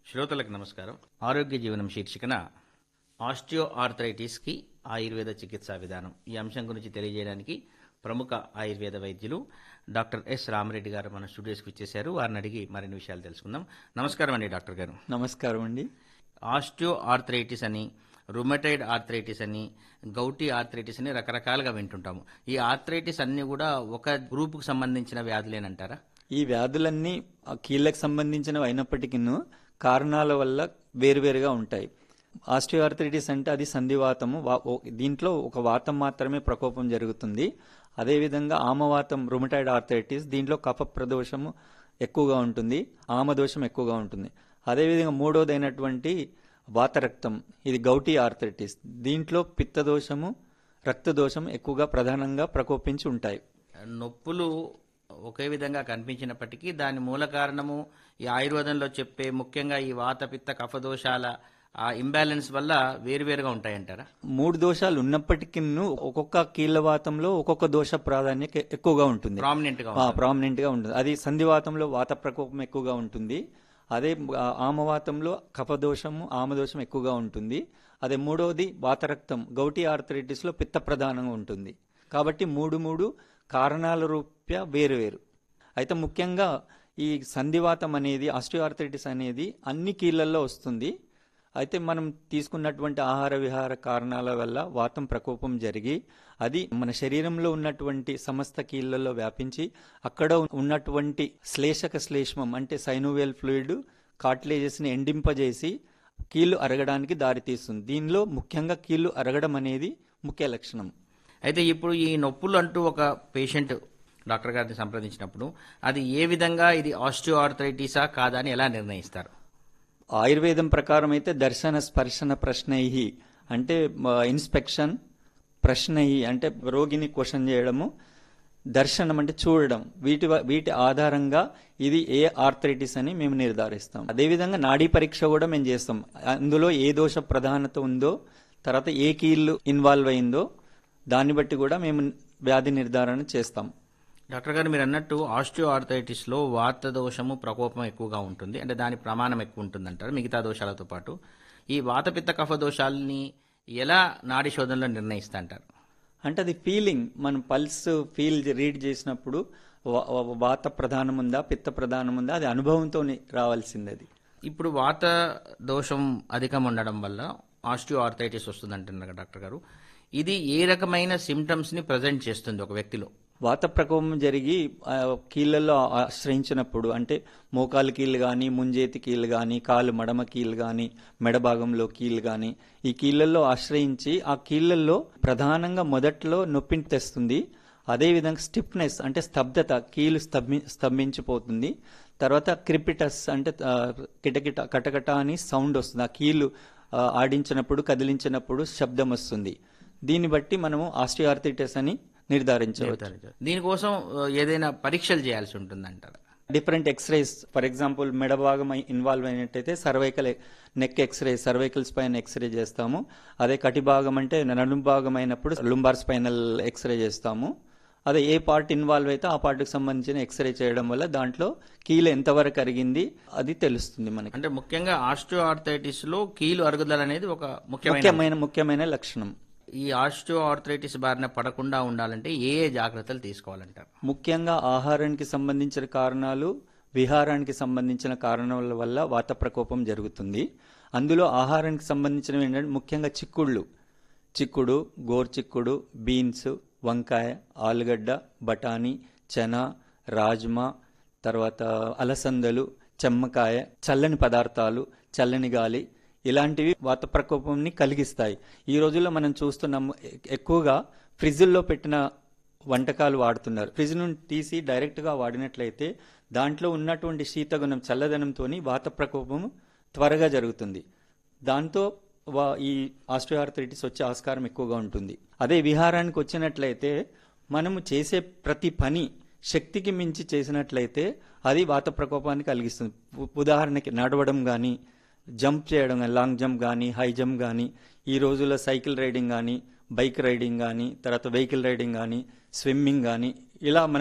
శ్రోతలకు నమస్కారం ఆరోగ్య జీవనం శీర్షికన ఆస్టియో ఆర్థరైటిస్కి ఆయుర్వేద చికిత్సా విధానం ఈ అంశం గురించి తెలియజేయడానికి ప్రముఖ ఆయుర్వేద వైద్యులు డాక్టర్ ఎస్ రామరెడ్డి గారు మన స్టూడియోస్కి వచ్చేసారు వారిని అడిగి మరిన్ని విషయాలు తెలుసుకుందాం నమస్కారం అండి డాక్టర్ గారు నమస్కారం అండి ఆస్టియో ఆర్థరైటిస్ అని రుమటైడ్ ఆర్థరైటిస్ అని గౌటీ ఆర్థరైటిస్ అని రకరకాలుగా వింటుంటాము ఈ ఆర్థరైటిస్ అన్ని కూడా ఒక గ్రూపుకు సంబంధించిన వ్యాధులేనంటారా ఈ వ్యాధులన్నీ ఆ కీళ్ళకు సంబంధించినవి అయినప్పటికీ కారణాల వల్ల వేరువేరుగా ఉంటాయి ఆస్టియోఆర్థరైటిస్ అంటే అది సంధివాతము వా- ఓ- దీంట్లో ఒక వాతం మాత్రమే ప్రకోపం జరుగుతుంది అదేవిధంగా ఆమవాతం రుమటైడ్ ఆర్థరైటిస్ దీంట్లో కఫ ప్రదోషము ఎక్కువగా ఉంటుంది ఆమదోషం ఎక్కువగా ఉంటుంది అదేవిధంగా మూడోదైనటువంటి వాతరక్తం ఇది గౌటీ ఆర్థరైటిస్ దీంట్లో పిత్తదోషము రక్తదోషం ఎక్కువగా ప్రధానంగా ప్రకోపించి ఉంటాయి నొప్పులు ఒకే విధంగా కనిపించినప్పటికీ దాని మూల కారణము ఈ ఆయుర్వేదంలో చెప్పే ముఖ్యంగా ఈ వాత పిత్త కఫదోషాల ఆ ఇంబ్యాలెన్స్ వల్ల వేరువేరుగా ఉంటాయంటారా మూడు దోషాలు ఉన్నప్పటికీ ఒక్కొక్క కీళ్ళవాతంలో ఒక్కొక్క దోష ప్రాధాన్యత ఎక్కువగా ఉంటుంది ప్రామినెంట్ గా ప్రామినెంట్ గా ఉంటుంది అది సంధివాతంలో వాత ప్రకోపం ఎక్కువగా ఉంటుంది అదే ఆ, ఆమవాతంలో కఫదోషము ఆమదోషం ఎక్కువగా ఉంటుంది అదే మూడవది వాతరక్తం గౌటీ ఆర్థరైటిస్ లో పిత్త ప్రధానంగా ఉంటుంది కాబట్టి మూడు మూడు కారణాల రూప్య వేరు వేరు అయితే ముఖ్యంగా ఈ సంధివాతం అనేది ఆస్టియోఆర్థరైటిస్ అనేది అన్ని కీళ్ళల్లో వస్తుంది అయితే మనం తీసుకున్నటువంటి ఆహార విహార కారణాల వల్ల వాతం ప్రకోపం జరిగి అది మన శరీరంలో ఉన్నటువంటి సమస్త కీళ్ళల్లో వ్యాపించి అక్కడ ఉన్నటువంటి శ్లేషక శ్లేష్మం అంటే సైనోవేల్ ఫ్లూయిడ్ కార్టిలేజెస్ ని ఎండింపజేసి కీళ్లు అరగడానికి దారితీస్తుంది దీనిలో ముఖ్యంగా కీళ్లు అరగడం అనేది ముఖ్య లక్షణం అయితే ఇప్పుడు ఈ నొప్పులు అంటూ ఒక పేషెంట్ డాక్టర్ గారిని సంప్రదించినప్పుడు అది ఏ విధంగా ఇది ఆస్టియో ఆర్థరైటిసా కాదా అని ఎలా నిర్ణయిస్తారు ఆయుర్వేదం ప్రకారం అయితే దర్శన స్పర్శన ప్రశ్నై అంటే ఇన్స్పెక్షన్ ప్రశ్నై అంటే రోగిని క్వశ్చన్ చేయడము దర్శనం అంటే చూడడం వీటి వ- వీటి ఆధారంగా ఇది ఏ ఆర్థరైటిస్ అని మేము నిర్ధారిస్తాం అదేవిధంగా నాడీ పరీక్ష కూడా మేము చేస్తాం అందులో ఏ దోష ప్రధానత ఉందో తర్వాత ఏ కీళ్ళు ఇన్వాల్వ్ అయిందో దాన్ని బట్టి కూడా మేము వ్యాధి నిర్ధారణ చేస్తాం డాక్టర్ గారు మీరు అన్నట్టు ఆస్టియో ఆర్థరైటిస్ లో వాత దోషము ప్రకోపం ఎక్కువగా ఉంటుంది అంటే దాని ప్రమాణం ఎక్కువ ఉంటుంది అంటారు మిగతా దోషాలతో పాటు ఈ వాతపిత్త కఫ దోషాలని ఎలా నాడి శోధనలో నిర్ణయిస్తా అంటారు అంటే అది ఫీలింగ్ మనం పల్స్ ఫీల్ రీడ్ చేసినప్పుడు వా- వా- వాత ప్రధానం ఉందా పిత్త ప్రధానం ఉందా అది అనుభవంతో రావాల్సింది అది ఇప్పుడు వాత దోషం అధికం ఉండడం వల్ల ఆస్టియో ఆర్థరైటిస్ వస్తుంది అంటున్నారు డాక్టర్ గారు ఇది ఏ రకమైన సిమ్టమ్స్ ని ప్రజెంట్ చేస్తుంది ఒక వ్యక్తిలో వాత ప్రకోపం జరిగి ఆ, కీళ్ళల్లో ఆశ్రయించినప్పుడు అంటే మోకాలు కీళ్ళు కానీ ముంజేతి కీళ్ళు కానీ కాలు మడమ కీళ్ళు కానీ మెడ భాగంలో కీళ్ళు కానీ ఈ కీళ్ళల్లో ఆశ్రయించి ఆ కీళ్ళల్లో ప్రధానంగా మొదట్లో నొప్పిని తెస్తుంది అదేవిధంగా స్టిఫ్నెస్ అంటే స్తబ్దత కీలు స్తంభి స్తంభించిపోతుంది తర్వాత క్రిపిటస్ అంటే ఆ, కిటకిట కటకట అని సౌండ్ వస్తుంది ఆ కీళ్ళు ఆ, ఆడించినప్పుడు కదిలించినప్పుడు శబ్దం వస్తుంది దీన్ని బట్టి మనము ఆస్టియార్థిటిస్ అని నిర్ధారించవచ్చు దీనికోసం ఆ, ఏదైనా పరీక్షలు చేయాల్సి ఉంటుంది అంటారు డిఫరెంట్ ఎక్స్రేస్ ఫర్ ఎగ్జాంపుల్ మెడ భాగం ఇన్వాల్వ్ అయినట్టయితే cervical neck X ray cervical spine X ray చేస్తాము అదే కటి భాగం అంటే నడుము భాగం అయినప్పుడు లుంబార్ స్పైనల్ ఎక్స్రే చేస్తాము అదే ఏ పార్ట్ ఇన్వాల్వ్ అయితే ఆ పార్ట్కి సంబంధించిన ఎక్స్రే చేయడం వల్ల దాంట్లో కీలు ఎంతవరకు అరిగింది అది తెలుస్తుంది మనకి అంటే ముఖ్యంగా ఆస్టియో ఆర్థరైటిస్ లో కీలు అరుగుదల అనేది ఒక ముఖ్యమైన ముఖ్యమైన ముఖ్యమైన లక్షణం ఈ ఆస్టియో ఆర్థరైటిస్ బారిన పడకుండా ఉండాలంటే ఏ ఏ జాగ్రత్తలు తీసుకోవాలంటారు ముఖ్యంగా ఆహారానికి సంబంధించిన కారణాలు విహారానికి సంబంధించిన కారణాల వల్ల వాత ప్రకోపం జరుగుతుంది అందులో ఆహారానికి సంబంధించినవి ఏంటంటే ముఖ్యంగా చిక్కుళ్ళు చిక్కుడు గోర్చిక్కుడు బీన్స్ వంకాయ ఆలుగడ్డ బఠానీ చెన రాజ్మా తర్వాత అలసందలు చెమ్మకాయ చల్లని పదార్థాలు చల్లని గాలి ఇలాంటివి వాత ప్రకోపంని కలిగిస్తాయి ఈ రోజుల్లో మనం చూస్తున్నాము ఎ- ఎక్కువగా ఫ్రిడ్జ్ల్లో పెట్టిన వంటకాలు వాడుతున్నారు ఫ్రిడ్జ్ నుండి తీసి డైరెక్ట్గా వాడినట్లయితే దాంట్లో ఉన్నటువంటి శీతగుణం చల్లదనంతో వాత ప్రకోపము త్వరగా జరుగుతుంది దాంతో వా- ఈ ఆస్ట్రియార్థరైటిస్ వచ్చే ఆస్కారం ఎక్కువగా ఉంటుంది అదే విహారానికి వచ్చినట్లయితే మనము చేసే ప్రతి పని శక్తికి మించి చేసినట్లయితే అది వాత ప్రకోపాన్ని కలిగిస్తుంది ఉ- ఉదాహరణకి నడవడం కానీ జంప్ చేయడం కానీ లాంగ్ జంప్ కానీ హై జంప్ కానీ ఈ రోజుల్లో సైకిల్ రైడింగ్ కానీ బైక్ రైడింగ్ కానీ తర్వాత వెహికల్ రైడింగ్ కానీ స్విమ్మింగ్ కానీ ఇలా మన